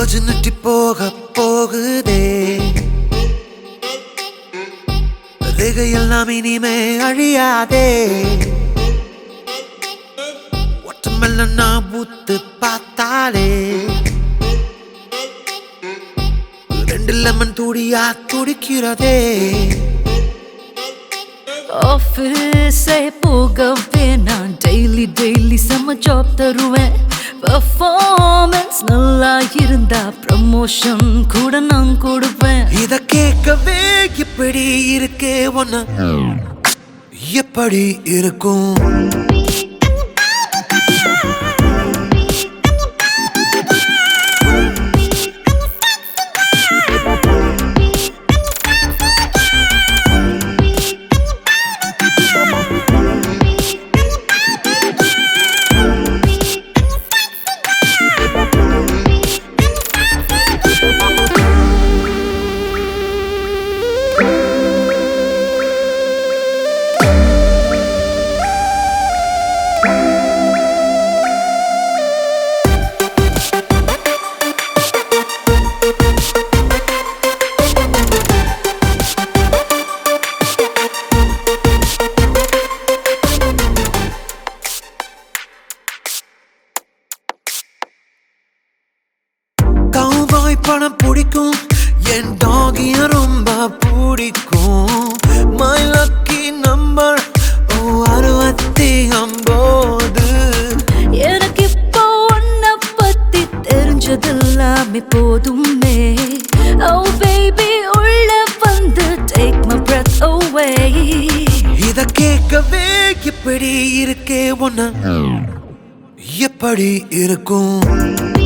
ஒஜினிட்டி போக போகுதே எல்லாம் இனிமே அழியாதே ஒட்டமெல்ல நான் பூத்து பார்த்தாலே ரெண்டு லெமன் துடியா துடிக்கிறதே ஆஃபீஸே போகவே நான் டெய்லி டெய்லி செம்ம ஜாப் தருவேன் பர்ஃபார்மன்ஸ் நல்லா இருந்தா ப்ரமோஷன் கூட நான் கொடுப்பேன் இத கேட்கவே இப்படி இருக்கே ஒன்னு எப்படி இருக்கும் கவுபாய் படம் பிடிக்கும் என் டாகிய ரொம்ப பிடிக்கும் மை லக்கி நம்பர் ஓ அறுபத்தி ஒன்பது எனக்கு இப்போ உன்னை பத்தி தெரிஞ்சதெல்லாமே போதுமே ஓ பேபி உள்ள வந்து டேக் மை breath away இத கேட்கவே இப்படி இருக்கே ஒன்னு எப்படி இருக்கும்